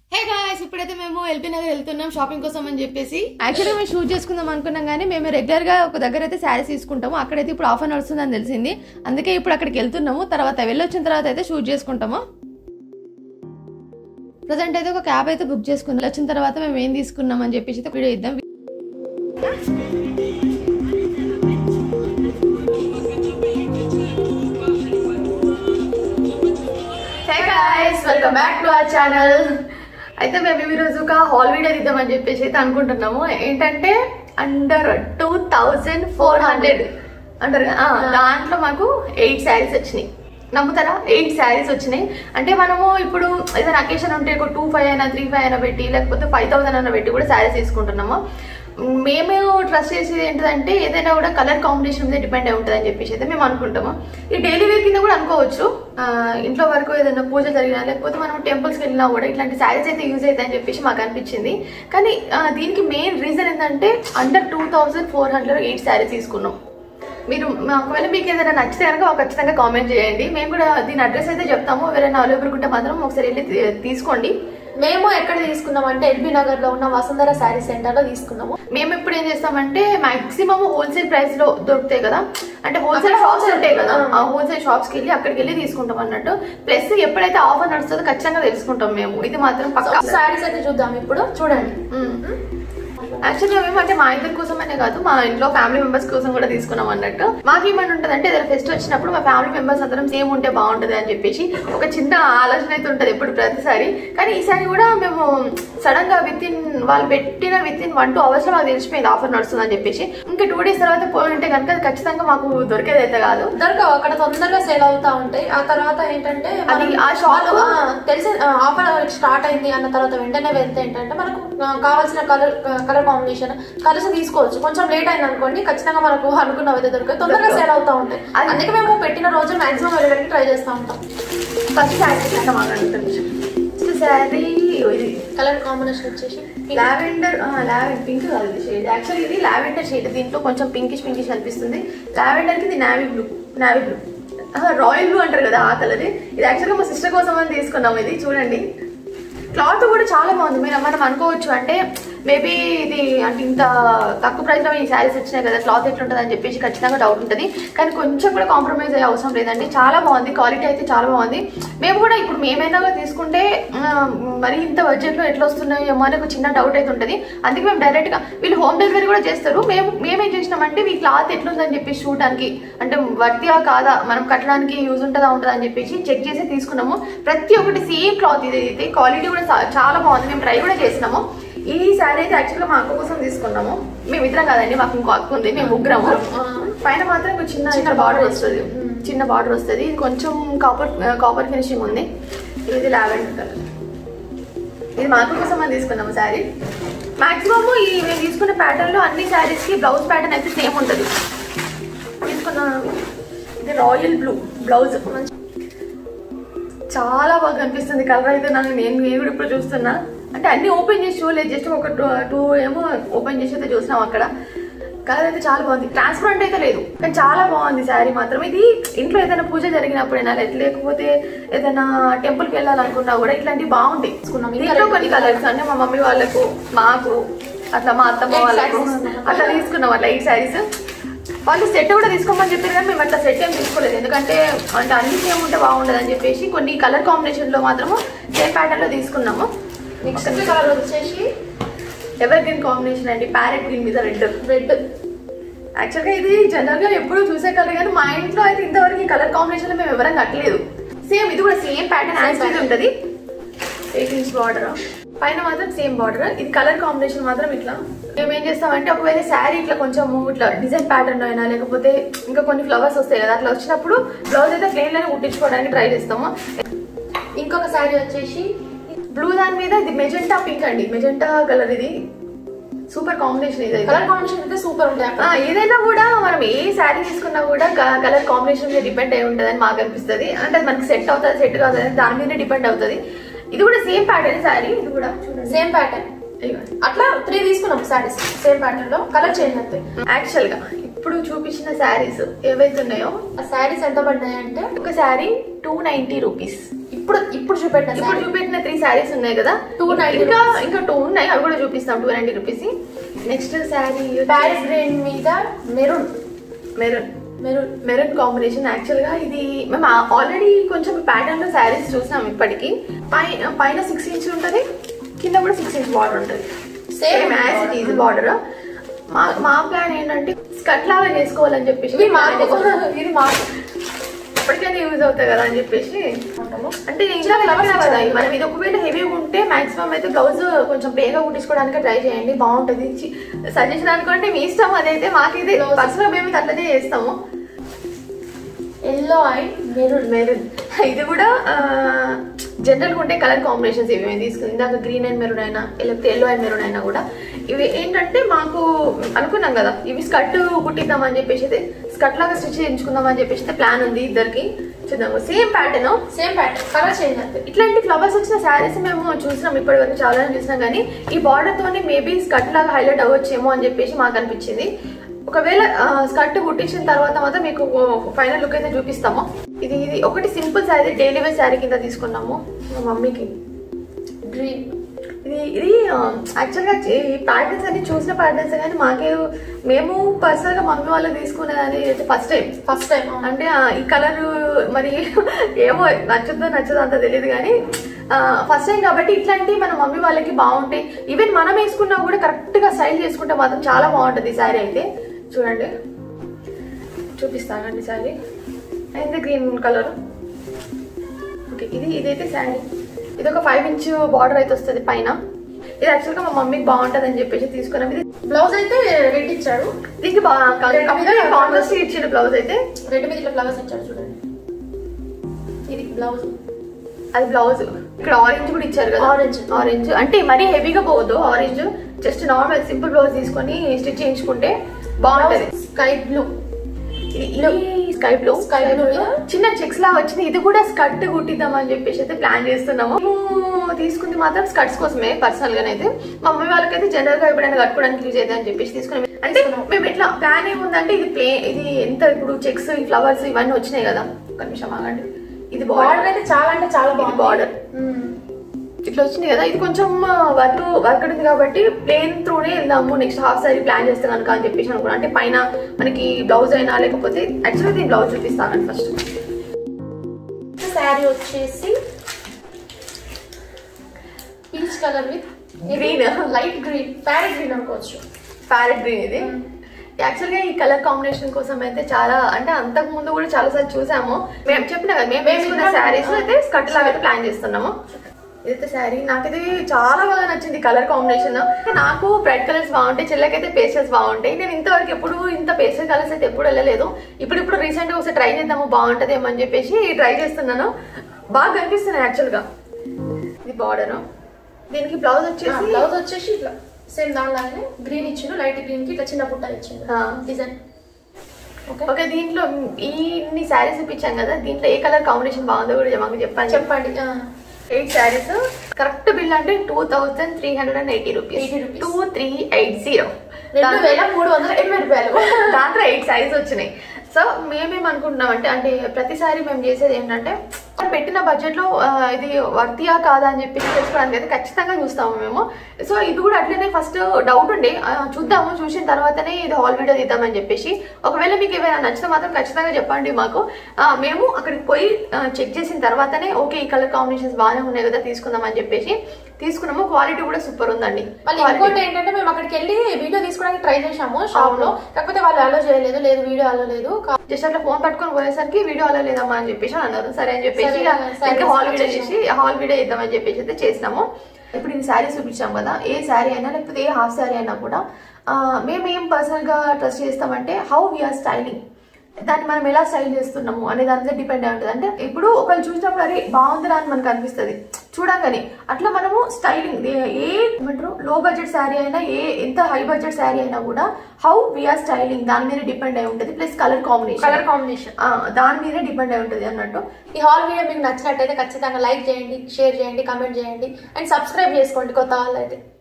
Hey guys ఇప్పుడైతే మేము LB Nagar వెళ్తున్నాం షాపింగ్ కోసం అని చెప్పేసి యాక్చువల్గా మేము షూట్ చేసుకుందాం అనుకున్నాం కానీ మేము రెగ్యులర్ గా ఒక దగ్గర అయితే శారీస్ తీసుకుంటాము అక్కడైతే ఇప్పుడు ఆఫర్ నడుస్తుందని తెలిసింది అందుకే ఇప్పుడు అక్కడికి వెళ్తున్నాము తర్వాత వెళ్ళొచ్చిన తర్వాత అయితే షూట్ చేసుకుంటాము ప్రజెంట్ అయితే ఒక క్యాబ్ అయితే బుక్ చేసుకున్నాం వచ్చిన తర్వాత మేము ఏం తీసుకున్నాం అని చెప్పేసి అయితే వీడియో ఇద్దాం hey guys welcome back to our channel అయితే మేము ఈరోజు ఒక హాల్ వీడియో ఇద్దామని చెప్పేసి అయితే అనుకుంటున్నాము ఏంటంటే under two thousand four hundred అంటారు కదా? ఆ, దాంట్లో మాకు ఎయిట్ శారీస్ వచ్చినాయి నమ్ముతారా ఎయిట్ శారీస్ వచ్చినాయి అంటే మనము ఇప్పుడు ఏదైనా అకేషన్ ఉంటే ఒక టూ ఫైవ్ అయినా త్రీ ఫైవ్ అయినా పెట్టి లేకపోతే ఫైవ్ థౌసండ్ అయినా పెట్టి కూడా శారీస్ తీసుకుంటున్నాము మేము ట్రస్ట్ చేసేది ఏంటంటే ఏదైనా కూడా కలర్ కాంబినేషన్ మీద డిపెండ్ అయి ఉంటుంది అని చెప్పేసి అయితే మేము అనుకుంటాము ఈ డైలీ వేర్ కింద కూడా అనుకోవచ్చు ఆ, ఇంట్లో వరకు ఏదైనా పూజ జరిగినా లేకపోతే మనం టెంపుల్స్కి వెళ్ళినా కూడా ఇట్లాంటి శారీస్ అయితే యూజ్ అవుతాయి అని చెప్పేసి మాకు అనిపించింది కానీ ఆ, దీనికి మెయిన్ రీజన్ ఏంటంటే under two thousand four hundred eight saris తీసుకున్నాం మీరు మా- ఒకవేళ మీకు ఏదైనా నచ్చితే కనుక మాకు ఖచ్చితంగా కామెంట్ చేయండి మేము కూడా దీని అడ్రస్ అయితే చెప్తాము ఎవరైనా అవైలబుల్ ఉంటే మాత్రం ఒకసారి వెళ్ళి తీ- తీసుకోండి మేము ఎక్కడ తీసుకున్నాం అంటే ఎల్బీ నగర్ లో ఉన్న వసుంధర శారీ సెంటర్ లో తీసుకున్నాము మేము ఇప్పుడు ఏం చేస్తామంటే మాక్సిమం హోల్సేల్ ప్రైస్ లో దొరుకుతాయి కదా అంటే హోల్సేల్ షాప్స్ ఉంటాయి కదా ఆ హోల్సేల్ షాప్స్ కి వెళ్ళి అక్కడికి వెళ్ళి తీసుకుంటాం అన్నట్టు ప్లస్ ఎప్పుడైతే ఆఫర్ నడుస్తుందో ఖచ్చితంగా తెలుసుకుంటాం మేము ఇది మాత్రం పక్కా శారీస్ అయితే చూద్దాం ఇప్పుడు చూడండి యాక్చువల్గా మేము అంటే మా ఇద్దరి కోసమనే కాదు మా ఇంట్లో ఫ్యామిలీ మెంబర్స్ కోసం కూడా తీసుకున్నాం అన్నట్టు మాకు ఏమని ఉంటుంది అంటే ఏదైనా ఫెస్ట్ వచ్చినప్పుడు మా ఫ్యామిలీ మెంబర్స్ అందరం సేమ్ ఉంటే బాగుంటుంది అని చెప్పేసి ఒక చిన్న ఆలోచన అయితే ఉంటుంది ఎప్పుడు ప్రతిసారి కానీ ఈసారి కూడా మేము సడన్ గా విత్ ఇన్ వాళ్ళు పెట్టిన within one two hours లో మాకు తెలిసిపోయింది ఆఫర్ నడుస్తుంది అని చెప్పేసి ఇంకా టూ డేస్ తర్వాత పోయి ఉంటే కనుక అది ఖచ్చితంగా మాకు దొరికేది అయితే కాదు దొరకవు అక్కడ తొందరగా సేల్ అవుతా ఉంటాయి ఆ తర్వాత ఏంటంటే అది మనం- ఆ shop- వాళ్ళు, ఆ, తెలిసి ఆఫర్ స్టార్ట్ అయింది అన్న తర్వాత వెంటనే వెళ్తే ఏంటంటే మనకు ఆ, కావాల్సిన కలర్ కలర్ కాంబినేషన్ కలిసి తీసుకోవచ్చు కొంచెం లేట్ అయింది అనుకోండి ఖచ్చితంగా మనకు అనుకున్నవి అయితే దొరకదు తొందరగా సేల్ అవుతా ఉంటాయి అది- అందుకే మేము పెట్టిన రోజు మాక్సిమం వెళ్ళడానికి ట్రై చేస్తూ ఉంటాం ఫస్ట్ శారీ అంటే మాకు ఉంటుంది శారీ ఇది కలర్ కాంబినేషన్ వచ్చేసి లావెండర్ లావెండర్ పింక్ కాదు ఇది షేడ్ యాక్చువల్లీ ఇది లావెండర్ షేడ్ దీంట్లో కొంచెం పింకిష్ పింకిష్ అనిపిస్తుంది లావెండర్ కి ఇది navy blue navy blue royal blue అంటారు కదా ఆ కలర్ ఇది యాక్చువల్గా మా సిస్టర్ కోసం అని తీసుకున్నాం ఇది చూడండి క్లాత్ కూడా చాలా బాగుంది మీరు మనం అనుకోవచ్చు అంటే మేబీ ఇది అంటే ఇంత తక్కువ ప్రైస్ లో ఈ శారీస్ వచ్చినాయి కదా క్లాత్ ఎట్లుంటుంది అని చెప్పేసి ఖచ్చితంగా డౌట్ ఉంటుంది కానీ కొంచెం కూడా కాంప్రమైజ్ అయ్యే అవసరం లేదండి చాలా బాగుంది క్వాలిటీ అయితే చాలా బాగుంది మేము కూడా ఇప్పుడు మేమైనా కూడా తీసుకుంటే ఆ, మరి ఇంత బడ్జెట్ లో ఎట్లా వస్తున్నాయో ఏమో అని ఒక చిన్న డౌట్ అయితే ఉంటుంది అందుకే మేము డైరెక్ట్ గా వీళ్ళు హోమ్ డెలివరీ కూడా చేస్తారు మేము మేమేం చేసినామంటే ఈ క్లాత్ ఎట్లుందని చెప్పేసి చూడడానికి అంటే వర్తిగా కాదా మనం కట్టడానికి యూజ్ ఉంటుందా ఉంటుందా అని చెప్పేసి చెక్ చేసి తీసుకున్నాము ప్రతి ఒక్కటి సేమ్ క్లాత్ ఇది అయితే క్వాలిటీ కూడా చా- చాలా బాగుంది మేము ట్రై కూడా చేసినాము ఈ శారీ అయితే యాక్చువల్గా మా అక్క కోసం తీసుకున్నాము మేము ఇద్దరం కాదండి మాకు ఇంకో అక్క ఉంది మేము ముగ్గురము పైన మాత్రం ఒక చిన్న చిన్న బార్డర్ వస్తుంది చిన్న బార్డర్ వస్తుంది ఇది కొంచెం కాపర్ కాపర్ ఫినిషింగ్ ఉంది ఇది లావెండర్ కలర్ ఇది మా అక్క కోసం అని తీసుకున్నాము శారీ మాక్సిమం ఈ మేము తీసుకున్న ప్యాటర్న్ లో అన్ని శారీస్ కి బ్లౌజ్ ప్యాటర్న్ అయితే సేమ్ ఉంటుంది తీసుకున్నాం ఇది రాయల్ బ్లూ బ్లౌజ్ చాలా బాగా కనిపిస్తుంది కలర్ అయితే నాకు నేను నేను కూడా ఇప్పుడు చూస్తున్నా అంటే అన్ని ఓపెన్ చేసి చూడలేదు జస్ట్ ఒక టూ టూ ఏమో ఓపెన్ చేసి అయితే చూసినాం అక్కడ కలర్ అయితే చాలా బాగుంది ట్రాన్స్పరెంట్ అయితే లేదు కానీ చాలా బాగుంది శారీ మాత్రం ఇది ఇంట్లో ఏదైనా పూజ జరిగినప్పుడైనా లే- లేకపోతే ఏదైనా టెంపుల్కి వెళ్ళాలనుకున్నా కూడా ఇట్లాంటివి బాగుంటాయి తీసుకున్నాం. దీంట్లో కొన్ని కలర్స్ అంటే మా మమ్మీ వాళ్ళకు మాకు అట్లా మా అత్తమ్మ Eight వాళ్ళకు sarees తీసుకున్నాం. అట్లా తీసుకున్నాం అట్లా ఎయిట్ శారీస్ వాళ్ళు సెట్ కూడా తీసుకోమని చెప్పారు కానీ మేము అట్లా సెట్ ఏం తీసుకోలేదు ఎందుకంటే అంటే అన్ని సేమ్ ఉంటే బాగుండదు అని చెప్పేసి కొన్ని కలర్ కాంబినేషన్ లో మాత్రము సేమ్ ప్యాటర్న్ లో తీసుకున్నాము నెక్స్ట్ కలర్ వచ్చేసి ఎవర్ గ్రీన్ కాంబినేషన్ అండి ప్యారెట్ గ్రీన్ మీద రెడ్ రెడ్ యాక్చువల్గా ఇది జనరల్ గా ఎప్పుడూ చూసే కలర్ కానీ మా ఇంట్లో అయితే ఇంతవరకు ఈ కలర్ కాంబినేషన్ లో మేము ఎవరం కట్టలేదు సేమ్ ఇది కూడా సేమ్ ప్యాటర్న్ యాక్చువల్ ఉంటుంది ఎయిట్ ఇంచ్ బార్డర్ పైన మాత్రం సేమ్ బార్డర్ ఇది కలర్ కాంబినేషన్ మాత్రం ఇట్లా మేము ఏం చేస్తామంటే ఒకవేళ శారీ ఇట్లా కొంచెం ఇట్లా డిజైన్ ప్యాటర్న్ అయినా లేకపోతే ఇంకా కొన్ని ఫ్లవర్స్ వస్తాయి కదా అట్లా వచ్చినప్పుడు బ్లౌజ్ అయితే ప్లెయిన్ లోనే కుట్టించుకోవడానికి ట్రై చేస్తాము ఇంకొక శారీ వచ్చేసి బ్లూ దాని మీద ఇది మెజెంటా పింక్ అండి మెజెంటా కలర్ ఇది సూపర్ కాంబినేషన్ ఇది అయితే. కలర్ కాంబినేషన్ అయితే సూపర్ ఉంటాయి ఆ, అక్కడ ఏదైనా కూడా మనం ఏ శారీ తీసుకున్నా కూడా కలర్ కాంబినేషన్ మీద డిపెండ్ అయి ఉంటుంది అని మాకు అనిపిస్తుంది అంటే అది మనకి సెట్ అవుతుంది సెట్ కాదు అని దాని మీద డిపెండ్ అవుతుంది ఇది కూడా సేమ్ ప్యాటర్న్ శారీ ఇది కూడా చూడండి సేమ్ ప్యాటర్న్ ఇదిగోండి. అట్లా త్రీ తీసుకున్నాం శారీస్ సేమ్ ప్యాటర్న్ లో కలర్ చేంజ్ అవుతాయి యాక్చువల్ గా ఇప్పుడు చూపించిన శారీస్ ఏవైతే ఉన్నాయో ఆ శారీస్ ఎంత పడ్డాయి అంటే ఒక శారీ టూ నైన్టీ రూపీస్ ఇప్పుడు ఇప్పుడు చూపెట్టిన ఇప్పుడు saree. చూపెట్టిన త్రీ శారీస్ ఉన్నాయి కదా 290 ఇంకా ఇంకా టూ ఉన్నాయి అవి కూడా చూపిస్తాం two ninety rupees next sari parrot green మీద maroon maroon maroon maroon combination actual గా ఇది మేము ఆల్రెడీ కొంచెం ప్యాటర్న్ లో శారీస్ చూసాం ఇప్పటికి పైన పైన సిక్స్ ఇంచ్ ఉంటుంది కింద కూడా సిక్స్ ఇంచ్ బార్డర్ ఉంటుంది Same same as it is border మా మా ప్లాన్ ఏంటంటే స్కట్ లాగా చేసుకోవాలని చెప్పేసి ఇది మాకు ఇది మాకు ఎప్పటికైనా యూజ్ అవుతాయి కదా అని చెప్పేసి అంటే నేను ఇంకా flowers చెప్పినా కదా ఇచ్చారు. మనం ఇది ఒకవేళ హెవీ ఉంటే మాక్సిమం అయితే బ్లౌజ్ కొంచెం బేగా కుట్టించుకోవడానికి ట్రై చేయండి బాగుంటుంది సజెషన్ అనుకోండి మీ ఇష్టం అదైతే మాకైతే Blouse. పర్సనల్ మేము అట్లనే చేస్తాము ఎల్లో అండ్ మెరూన్ మెరూన్ ఇది కూడా జనరల్ ఉంటే కలర్ కాంబినేషన్స్ ఇవి మేము తీసుకుంది ఇందాక గ్రీన్ అండ్ మెరూన్ అయినా లేకపోతే ఎల్లో అండ్ మెరూన్ అయినా కూడా ఇవి ఏంటంటే మాకు అనుకున్నాం కదా ఇవి స్కర్ట్ కుట్టిద్దామని చెప్పేసి అయితే స్కర్ట్ లాగా స్టిచ్ చేయించుకుందామని చెప్పేసి అయితే ప్లాన్ ఉంది ఇద్దరికి చూద్దాము same pattern same pattern colour change అంతే ఇట్లాంటి ఫ్లవర్స్ వచ్చిన శారీస్ మేము చూసినాం ఇప్పటి వరకు చాలా చూసినాం కానీ ఈ బార్డర్ తోనే మేబీ స్కర్ట్ లాగా హైలైట్ అవ్వచ్చేమో అని చెప్పేసి మాకు అనిపించింది ఒకవేళ స్కర్ట్ కుట్టించిన తర్వాత మాత్రం మీకు ఫైనల్ లుక్ అయితే చూపిస్తాము ఇది ఇది ఒకటి simple sari daily wear sari కింద తీసుకున్నాము మా మమ్మీకి గ్రీన్ ఇది ఇది యాక్చువల్గా ఈ ప్యాటర్న్స్ అన్ని చూసిన ప్యాటర్న్స్ కానీ మాకే మేము పర్సనల్గా మమ్మీ వాళ్ళకి తీసుకునేదని అయితే ఫస్ట్ టైం ఫస్ట్ టైం అంటే ఆ, ఈ కలర్ మరి ఏమో నచ్చుద్దో నచ్చదో అంత తెలియదు కానీ ఫస్ట్ టైం కాబట్టి ఇట్లాంటి మన మమ్మీ వాళ్ళకి బాగుంటాయి ఈవెన్ మనం వేసుకున్నా కూడా కరెక్ట్ గా స్టైల్ చేసుకుంటే మాత్రం చాలా బాగుంటుంది ఈ శారీ అయితే చూడండి చూపిస్తానండి sari and green colour okay ఇది ఇదైతే శారీ ఇది ఒక ఫైవ్ ఇంచ్ బార్డర్ అయితే వస్తుంది పైన ఇది యాక్చువల్గా మా మమ్మీకి బాగుంటుంది అని చెప్పేసి తీసుకున్నాం ఇది బ్లౌజ్ అయితే రెడ్ ఇచ్చాడు దీనికి Red మీద కాంట్రాస్ట్ ఇచ్చిన బ్లౌజ్ అయితే రెడ్ మీద ఇట్లా ఫ్లవర్స్ ఇచ్చాడు చూడండి ఇది బ్లౌజ్ అది బ్లౌజ్ ఇక్కడ ఆరెంజ్ కూడా ఇచ్చారు కదా Orange. ఆరెంజ్ అంటే మరీ హెవీగా పోవద్దు orange just normal simple blouse తీసుకొని స్టిచ్ చేయించుకుంటే బాగుంటది sky blue sky blue Sky blue. చిన్న చెక్స్ లా వచ్చింది ఇది కూడా స్కర్ట్ కుట్టిద్దాం అని చెప్పేసి అయితే ప్లాన్ చేస్తున్నాము మేము తీసుకుంది మాత్రం స్కర్ట్స్ కోసమే పర్సనల్ గానైతే మా మమ్మీ వాళ్ళకైతే జనరల్ గా ఎప్పుడైనా కట్టుకోవడానికి యూజ్ అవుతుంది అని చెప్పేసి తీసుకున్నాం అంటే మేము ఎట్లా ప్లాన్ ఏముందంటే ఇది ప్లే ఇది ఎంత ఇప్పుడు చెక్స్ ఈ ఫ్లవర్స్ ఇవన్నీ వచ్చినాయి కదా ఒక నిమిషం ఆగండి ఇది బార్డర్ బార్డర్ అయితే చాలా అంటే చాలా ఇది బాగుంది బార్డర్ ఇట్లా వచ్చింది కదా ఇది కొంచెం వర్క్ వర్క్ ఉంది కాబట్టి ప్లేన్ త్రూనే వెళ్దాము నెక్స్ట్ హాఫ్ సారీ ప్లాన్ చేస్తే కనుక అని చెప్పేసి అనుకున్నాను అంటే పైన మనకి బ్లౌజ్ అయినా లేకపోతే యాక్చువల్గా దీని బ్లౌజ్ చూపిస్తాను ఫస్ట్ శారీ వచ్చేసి peach colour with Green. Light green parrot green అనుకోవచ్చు ప్యారెట్ గ్రీన్ ఇది యాక్చువల్గా ఈ కలర్ కాంబినేషన్ కోసం అయితే చాలా అంటే అంతకు ముందు కూడా చాలా సార్లు చూసాము మేము చెప్పిన కదా మేము వేసుకున్న శారీస్ అయితే స్కర్ట్ లాగా అయితే ప్లాన్ చేస్తున్నాము ఇదైతే శారీ నాకైతే చాలా బాగా నచ్చింది కలర్ కాంబినేషన్ నాకు బ్రైట్ కలర్స్ బాగుంటాయి చెల్లెకైతే పేస్టల్స్ బాగుంటాయి నేను ఇంతవరకు ఎప్పుడు ఇంత పేస్టల్ కలర్స్ అయితే ఎప్పుడు వెళ్ళలేదు ఇప్పుడు ఇప్పుడు రీసెంట్గా ఒకసారి ట్రై చేద్దాము బాగుంటుందేమో అని చెప్పేసి ట్రై చేస్తున్నాను బాగా కనిపిస్తున్నాయి యాక్చువల్గా ఇది బార్డర్ దీనికి బ్లౌజ్ వచ్చేసి బ్లౌజ్ వచ్చేసి ఇట్లా సేమ్ దానిలాగానే గ్రీన్ ఇచ్చిండు లైట్ గ్రీన్ కి ఇట్లా చిన్న పుట్ట ఇచ్చిండు ఆ. డిజైన్ ఓకే ఓకే దీంట్లో ఈ ఇన్ని శారీస్ చూపించాం కదా దీంట్లో ఏ కలర్ కాంబినేషన్ బాగుందో కూడా మాకు చెప్పండి చెప్పండి ఆ. ఎయిట్ శారీస్ కరెక్ట్ బిల్ అంటే two thousand three hundred and eighty rupees 80 rupees. Two three eight zero రెండు వేల మూడు వందల ఎనభై రూపాయలు దాంట్లో ఎయిట్ శారీస్ వచ్చినాయి సో మేమేం అనుకుంటున్నాం అంటే అంటే ప్రతిసారి మేము చేసేది ఏంటంటే మనం పెట్టిన బడ్జెట్ లో ఆ, ఇది వర్తియా కాదా అని చెప్పి తెలుసుకోవడానికి అయితే ఖచ్చితంగా చూస్తాము మేము సో ఇది కూడా అట్లనే ఫస్ట్ డౌట్ ఉండే ఆ, చూద్దాము చూసిన తర్వాతనే ఇది హాల్ వీడియో తీద్దామని చెప్పేసి ఒకవేళ మీకు ఏమైనా నచ్చితే మాత్రం ఖచ్చితంగా చెప్పండి మాకు ఆ, మేము అక్కడికి పోయి చెక్ చేసిన తర్వాతనే ఓకే ఈ కలర్ కాంబినేషన్స్ బాగానే ఉన్నాయి కదా తీసుకుందాం అని చెప్పేసి తీసుకున్నాము క్వాలిటీ కూడా సూపర్ ఉందండి మళ్ళీ Quality. ఇంకోటి ఏంటంటే మేము అక్కడికి వెళ్ళి వీడియో తీసుకోవడానికి ట్రై చేసాము షాప్ లో కాకపోతే వాళ్ళు అలో చేయలేదు లేదు వీడియో అలో లేదు కా- జస్ట్ అట్లా ఫోన్ పట్టుకొని పోయేసరికి వీడియో అలా లేదమ్మా అని చెప్పేసి అన్నారు సరే అని చెప్పేసి సరే, ఇక సరే, ఇంకా హాల్ వీడియో చేసాము. చేసి హాల్ వీడియో ఇద్దామని చెప్పేసి అయితే చేసినాము ఇప్పుడు ఈ శారీ చూపించాం కదా ఏ శారీ అయినా లేకపోతే ఏ హాఫ్ శారీ అయినా కూడా ఆ, మేము ఏం పర్సనల్ గా ట్రస్ట్ చేస్తామంటే హౌ వీఆర్ స్టైలింగ్ దాన్ని మనం ఎలా స్టైల్ చేస్తున్నాము అనే దాని మీద డిపెండ్ అయి ఉంటుంది అంటే ఇప్పుడు ఒకళ్ళు చూసినప్పుడు అరే బాగుందిరా అని మనకు అనిపిస్తుంది చూడంగానే అట్లా మనము స్టైలింగ్ ఏ ఏమంటారు లో బడ్జెట్ శారీ అయినా ఏ ఎంత హై బడ్జెట్ శారీ అయినా కూడా హౌ వీఆర్ స్టైలింగ్ దాని మీద డిపెండ్ అయి ఉంటుంది plus colour combination colour combination ఆ, దాని మీదే డిపెండ్ అయి ఉంటుంది అన్నట్టు ఈ హాల్ వీడియో మీకు నచ్చినట్టయితే ఖచ్చితంగా లైక్ చేయండి షేర్ చేయండి కామెంట్ చేయండి అండ్ సబ్స్క్రైబ్ చేసుకోండి కొత్త వాళ్ళు అయితే